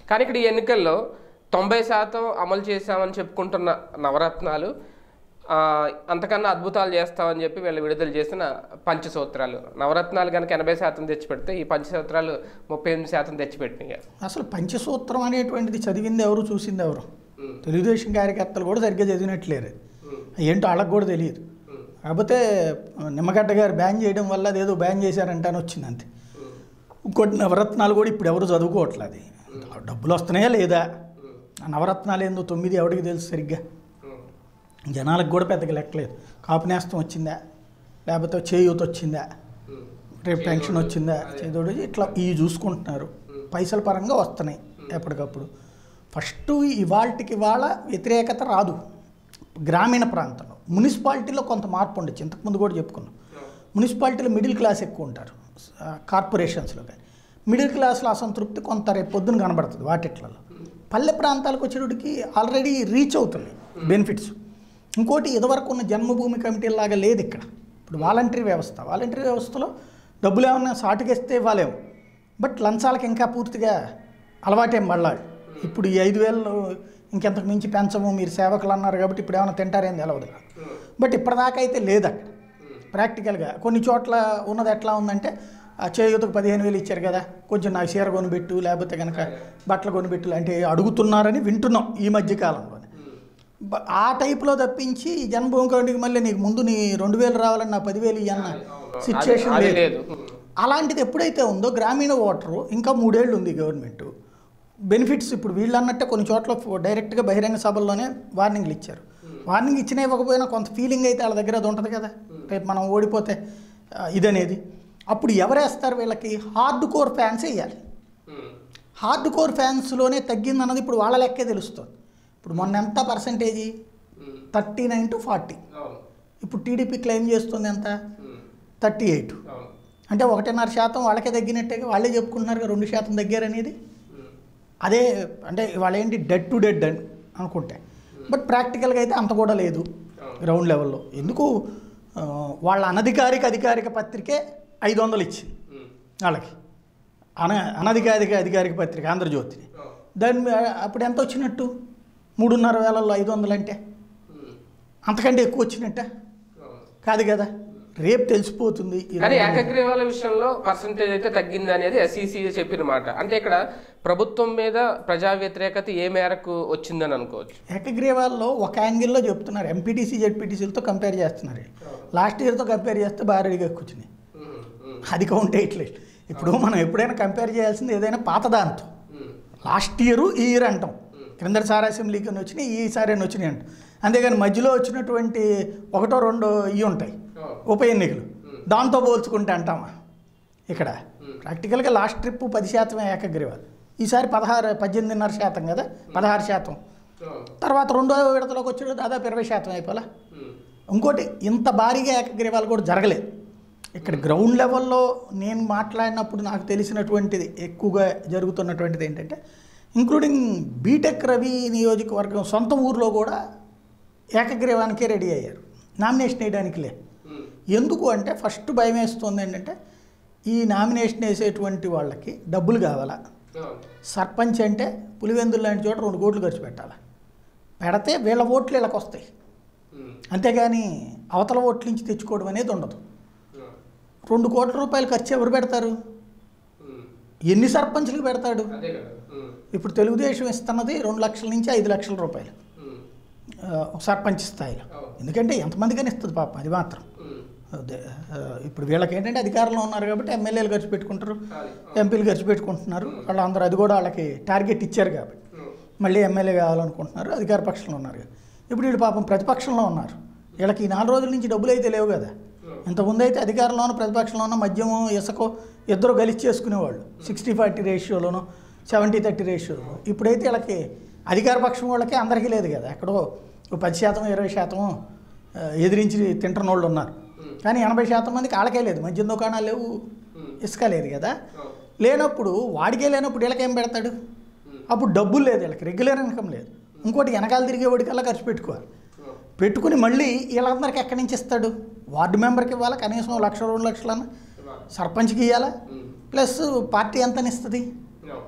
కానీ ఇక్కడ ఈ ఎన్నికల్లో తొంభై శాతం అమలు చేశామని చెప్పుకుంటున్న నవరత్నాలు ఆ, అంతకన్నా అద్భుతాలు చేస్తామని చెప్పి వీళ్ళు విడుదల చేసిన పంచసూత్రాలు నవరత్నాలు కనుక ఎనభై శాతం తెచ్చిపెడితే ఈ పంచసూత్రాలు ముప్పై ఎనిమిది శాతం తెచ్చిపెట్టినాయి అసలు పంచసూత్రం అనేటువంటిది చదివింది ఎవరు చూసింది ఎవరు తెలుగుదేశం కార్యకర్తలు కూడా సరిగ్గా చదివినట్లేరు ఏంటో వాళ్ళకి కూడా తెలియదు కాకపోతే నిమ్మగడ్డ గారు బ్యాన్ చేయడం వల్ల అదేదో బ్యాన్ చేశారంటే అని వచ్చింది అంతే ఇంకోటి నవరత్నాలు కూడా ఇప్పుడు ఎవరు చదువుకోవట్లేదు అది డబ్బులు వస్తున్నాయా లేదా ఆ నవరత్నాలు ఏందో తొమ్మిది ఎవరికి తెలుసు సరిగ్గా జనాలకు కూడా పెద్దగా లెక్కలేదు కాపు నేస్తం వచ్చిందా లేకపోతే చేయూత వచ్చిందా రేపు పెన్షన్ వచ్చిందా చేదోడు ఇట్లా ఇవి చూసుకుంటున్నారు పైసల పరంగా వస్తున్నాయి ఎప్పటికప్పుడు ఫస్ట్ ఇవాళకి ఇవాళ వ్యతిరేకత రాదు గ్రామీణ ప్రాంతంలో మున్సిపాలిటీలో కొంత మార్పు ఉండొచ్చు ఇంతకుముందు కూడా చెప్పుకున్నాం మున్సిపాలిటీలో మిడిల్ క్లాస్ ఎక్కువ ఉంటారు ఆ, కార్పొరేషన్స్లో కానీ మిడిల్ క్లాస్లో అసంతృప్తి కొంత రేపు పొద్దున కనబడుతుంది వాటిట్లలో పల్లె ప్రాంతాలకు వచ్చేటికి ఆల్రెడీ రీచ్ అవుతున్నాయి బెనిఫిట్స్ ఇంకోటి ఇదివరకు ఉన్న జన్మభూమి కమిటీలాగా లేదు ఇక్కడ ఇప్పుడు వాలంటరీ వ్యవస్థ వాలంటరీ వ్యవస్థలో డబ్బులు ఏమన్నా సాటుకేస్తే ఇవ్వాలేమో బట్ లంచాలకు ఇంకా పూర్తిగా అలవాటేం మళ్ళాడు ఇప్పుడు ఈ ఐదు వేలు ఇంకెంతకు మించి పెంచము మీరు సేవకులు అన్నారు కాబట్టి ఇప్పుడు ఏమైనా తింటారేం తెలవదు బట్ ఇప్పటిదాకా అయితే లేదు అక్కడ ప్రాక్టికల్గా కొన్ని చోట్ల ఉన్నది ఎట్లా ఉందంటే ఆ చేయూతకు పదిహేను వేలు ఇచ్చారు కదా కొంచెం నాకు చీర కొనిపెట్టు లేకపోతే కనుక బట్టలు కొనిపెట్టు అంటే అడుగుతున్నారని వింటున్నాం ఈ మధ్య కాలంలో బ- ఆ టైప్లో తప్పించి ఈ జన్మభూమి కమిటీకి మళ్ళీ నీకు ముందు నీ రెండు వేలు రావాలని నా పదివేలు ఇవ్వన్న సిచ్యువేషన్ అది లేదు లేదు అలాంటిది ఎప్పుడైతే ఉందో గ్రామీణ ఓటరు ఇంకా మూడేళ్ళు ఉంది గవర్నమెంట్ బెనిఫిట్స్ ఇప్పుడు వీళ్ళు అన్నట్టే కొన్ని చోట్ల ఫో- డైరెక్ట్గా బహిరంగ సభల్లోనే వార్నింగ్లు ఇచ్చారు వార్నింగ్ ఇచ్చినా ఇవ్వకపోయినా కొంత ఫీలింగ్ అయితే వాళ్ళ దగ్గర అది ఉంటుంది కదా రేపు మనం ఓడిపోతే ఆ, ఇదనేది అప్పుడు ఎవరేస్తారు వీళ్ళకి హార్డ్ కోర్ ఫ్యాన్స్ వేయాలి హార్డ్ కోర్ ఫ్యాన్స్లోనే తగ్గింది అన్నది ఇప్పుడు వాళ్ళ లెక్కే తెలుస్తుంది ఇప్పుడు మొన్న ఎంత percentage thirty nine to forty ఇప్పుడు టీడీపీ క్లెయిమ్ చేస్తుంది ఎంత థర్టీ ఎయిట్ అంటే ఒకటిన్నర శాతం వాళ్ళకే తగ్గినట్టే వాళ్ళే చెప్పుకుంటున్నారు కదా, రెండు శాతం తగ్గారనేది అదే అంటే వాళ్ళు ఏంటి డెడ్ టు డెడ్ అని అనుకుంటే బట్ ప్రాక్టికల్గా అయితే అంత కూడా లేదు గ్రౌండ్ లెవెల్లో ఎందుకు ఆ, వాళ్ళ అనధికారిక అధికారిక పత్రికే ఐదు వందలు ఇచ్చింది వాళ్ళకి అన అనధికారిక అధికారిక పత్రిక ఆంధ్రజ్యోతిని దాని మీద అప్పుడు ఎంత వచ్చినట్టు మూడున్నర వేలలో ఐదు వందలు అంటే అంతకంటే ఎక్కువ వచ్చినట్ట కాదు కదా రేపు తెలిసిపోతుంది ఈ కానీ రెండు- ఏకగ్రీవాల విషయంలో పర్సంటేజ్ అయితే తగ్గింది అనేది ఎస్ఈసి చెప్పిన మాట అంటే ఇక్కడ ప్రభుత్వం మీద ప్రజా వ్యతిరేకత ఏ మేరకు వచ్చిందని అనుకోవచ్చు ఏకగ్రీవాల్లో ఒక యాంగిల్లో చెప్తున్నారు ఎంపీటీసీ జెడ్పీటీసీలతో కంపేర్ చేస్తున్నారు లాస్ట్ ఇయర్తో కంపేర్ చేస్తే భారీగా కూర్చుని అది కౌంట్ వేయట్లేదు ఇప్పుడు మనం ఎప్పుడైనా కంపేర్ చేయాల్సింది ఏదైనా పాత దాంతో లాస్ట్ ఇయర్ ఈ ఇయర్ అంటాం క్రిందటిసారి అసెంబ్లీకి అని వచ్చినాయి ఈసారి అని వచ్చినాయి అంటాం అంతేగాని మధ్యలో వచ్చినటువంటి ఒకటో రెండో ఇవి ఉంటాయి ఉప ఎన్నికలు దాంతో పోల్చుకుంటే అంటామా ఇక్కడ ప్రాక్టికల్గా లాస్ట్ ట్రిప్ పది శాతమే ఏకగ్రీవాలు ఈసారి పదహారు పద్దెనిమిదిన్నర శాతం కదా పదహారు శాతం తర్వాత రెండో విడతలోకి వచ్చాడు దాదాపు ఇరవై శాతం అయిపోలా ఇంకోటి ఇంత భారీగా ఏకగ్రీవాలు కూడా జరగలేదు ఇక్కడ గ్రౌండ్ లెవెల్లో నేను మాట్లాడినప్పుడు నాకు తెలిసినటువంటిది ఎక్కువగా జరుగుతున్నటువంటిది ఏంటంటే ఇంక్లూడింగ్ బీటెక్ రవి నియోజకవర్గం సొంత ఊర్లో కూడా ఏకగ్రీవానికే రెడీ అయ్యారు నామినేషన్ వేయడానికి లే ఎందుకు అంటే ఫస్ట్ భయం వేస్తుంది ఏంటంటే ఈ నామినేషన్ వేసేటువంటి వాళ్ళకి డబ్బులు కావాలా సర్పంచ్ అంటే పులివెందులు లాంటి చోట రెండు కోట్లు ఖర్చు పెట్టాలి పెడితే వీళ్ళ ఓట్లు వీళ్ళకి వస్తాయి అంతేగాని అవతల ఓట్ల నుంచి తెచ్చుకోవడం అనేది ఉండదు రెండు కోట్ల రూపాయలు ఖర్చు ఎవరు పెడతారు ఎన్ని సర్పంచ్లకు పెడతాడు అదే కదా ఇప్పుడు తెలుగుదేశం ఇస్తున్నది రెండు లక్షల నుంచి ఐదు లక్షల రూపాయలు ఆ, ఒక సర్పంచ్ స్థాయిలో ఎందుకంటే ఎంతమందికైనా ఇస్తుంది పాపం అది మాత్రం అదే, ఆ, ఇప్పుడు వీళ్ళకి ఏంటంటే అధికారంలో ఉన్నారు కాబట్టి ఎమ్మెల్యేలు ఖర్చు పెట్టుకుంటారు ఎంపీలు ఖర్చు పెట్టుకుంటున్నారు వాళ్ళందరూ అది కూడా వాళ్ళకి టార్గెట్ ఇచ్చారు కాబట్టి మళ్ళీ ఎమ్మెల్యే కావాలనుకుంటున్నారు అధికార పక్షంలో ఉన్నారు కదా. ఇప్పుడు వీళ్ళు పాపం ప్రతిపక్షంలో ఉన్నారు వీళ్ళకి ఈ నాలుగు రోజుల నుంచి డబ్బులు అయితే లేవు కదా ఇంతకుముందు అయితే అధికారంలోనూ ప్రతిపక్షంలోనూ మద్యము ఇసుకో ఇద్దరు గలిచి చేసుకునేవాళ్ళు సిక్స్టీ ఫార్టీ రేషియోలోనూ సెవెంటీ థర్టీ రేషియోలో ఇప్పుడైతే వీళ్ళకి అధికార పక్షం వాళ్ళకి అందరికీ లేదు కదా ఎక్కడో ఓ పది శాతం ఇరవై శాతం ఆ, ఎదిరించి తింటున్న వాళ్ళు ఉన్నారు కానీ ఎనభై శాతం మందికి వాళ్ళకే లేదు మద్యం దుకాణాలు లేవు ఇసుక లేదు కదా లేనప్పుడు వాడికే లేనప్పుడు వీళ్ళకేం పెడతాడు అప్పుడు డబ్బులు లేదు వీళ్ళకి రెగ్యులర్ ఇన్కమ్ లేదు ఇంకోటి వెనకాల తిరిగేవాడికల్లా ఖర్చు పెట్టుకోవాలి పెట్టుకుని మళ్ళీ వీళ్ళందరికీ ఎక్కడి నుంచి ఇస్తాడు వార్డు మెంబర్కి ఇవ్వాలా కనీసం ఓ లక్ష రెండు లక్షలన్నా సర్పంచ్కి ఇవ్వాలా ప్లస్ పార్టీ ఎంతని ఇస్తుంది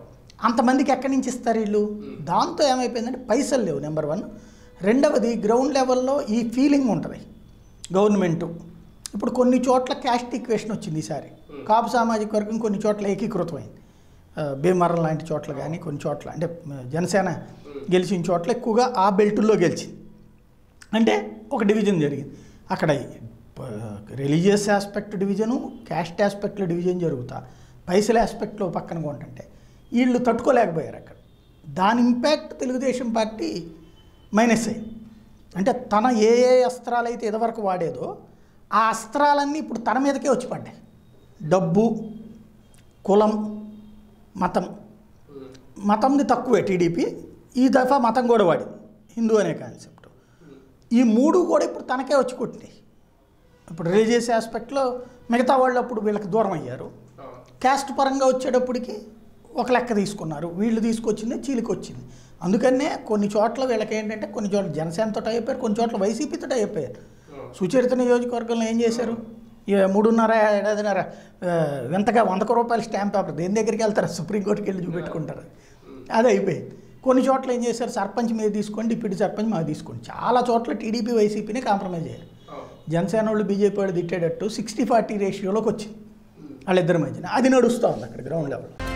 అంతమందికి ఎక్కడి నుంచి ఇస్తారు వీళ్ళు దాంతో ఏమైపోయిందంటే పైసలు లేవు నెంబర్ వన్ రెండవది గ్రౌండ్ లెవెల్లో ఈ ఫీలింగ్ ఉంటుంది గవర్నమెంటు ఇప్పుడు కొన్ని చోట్ల క్యాస్ట్ ఈక్వేషన్ వచ్చింది ఈసారి కాపు సామాజిక వర్గం కొన్ని చోట్ల ఏకీకృతమైంది ఆ, భీమవరం లాంటి చోట్ల కానీ కొన్ని చోట్ల అంటే ఆ, జనసేన గెలిచిన చోట్ల ఎక్కువగా ఆ బెల్టుల్లో గెలిచింది అంటే ఒక డివిజన్ జరిగింది అక్కడ రిలీజియస్ ఆస్పెక్ట్ డివిజను క్యాస్ట్ ఆస్పెక్ట్లో డివిజన్ జరుగుతా పైసల ఆస్పెక్ట్లో పక్కన కొంటుంటే వీళ్ళు తట్టుకోలేకపోయారు అక్కడ దాని ఇంపాక్ట్ తెలుగుదేశం పార్టీ మైనస్ అయింది అంటే తన ఏ ఏ అస్త్రాలు అయితే ఇదివరకు వాడేదో ఆ అస్త్రాలన్నీ ఇప్పుడు తన మీదకే వచ్చి పడ్డాయి డబ్బు కులం మతం మతంది తక్కువే టీడీపీ ఈ దఫా మతం కూడా వాడింది హిందూ అనే కాన్సెప్ట్ ఈ మూడు కూడా ఇప్పుడు తనకే వచ్చి కొట్టినాయి ఇప్పుడు రిలీజియస్ ఆస్పెక్ట్లో మిగతా వాళ్ళు అప్పుడు వీళ్ళకి దూరం అయ్యారు క్యాస్ట్ పరంగా వచ్చేటప్పటికి ఒక లెక్క తీసుకున్నారు వీళ్ళు తీసుకొచ్చింది చీలికి వచ్చింది అందుకనే కొన్ని చోట్ల వీళ్ళకి ఏంటంటే కొన్ని చోట్ల జనసేనతో అయిపోయారు కొన్ని చోట్ల వైసీపీతో అయిపోయారు సుచరిత నియోజకవర్గంలో ఏం చేశారు ఈ మూడున్నర ఏడాదిన్నర ఆ, వింతగా వందక రూపాయల స్టాంప్ పేపర్ దేని దగ్గరికి వెళ్తారు సుప్రీంకోర్టుకి వెళ్ళి చూపెట్టుకుంటారు అది అయిపోయింది కొన్ని చోట్ల ఏం చేశారు సర్పంచ్ మీద తీసుకోండి డిప్యూటీ సర్పంచ్ మాకు తీసుకోండి చాలా చోట్ల టీడీపీ వైసీపీని కాంప్రమైజ్ అయ్యారు జనసేన వాళ్ళు బీజేపీ వాళ్ళు తిట్టేటట్టు సిక్స్టీ ఫార్టీ రేషియోలోకి వచ్చింది వాళ్ళిద్దరి మధ్యన అది నడుస్తూ ఉంది అక్కడ గ్రౌండ్ లెవెల్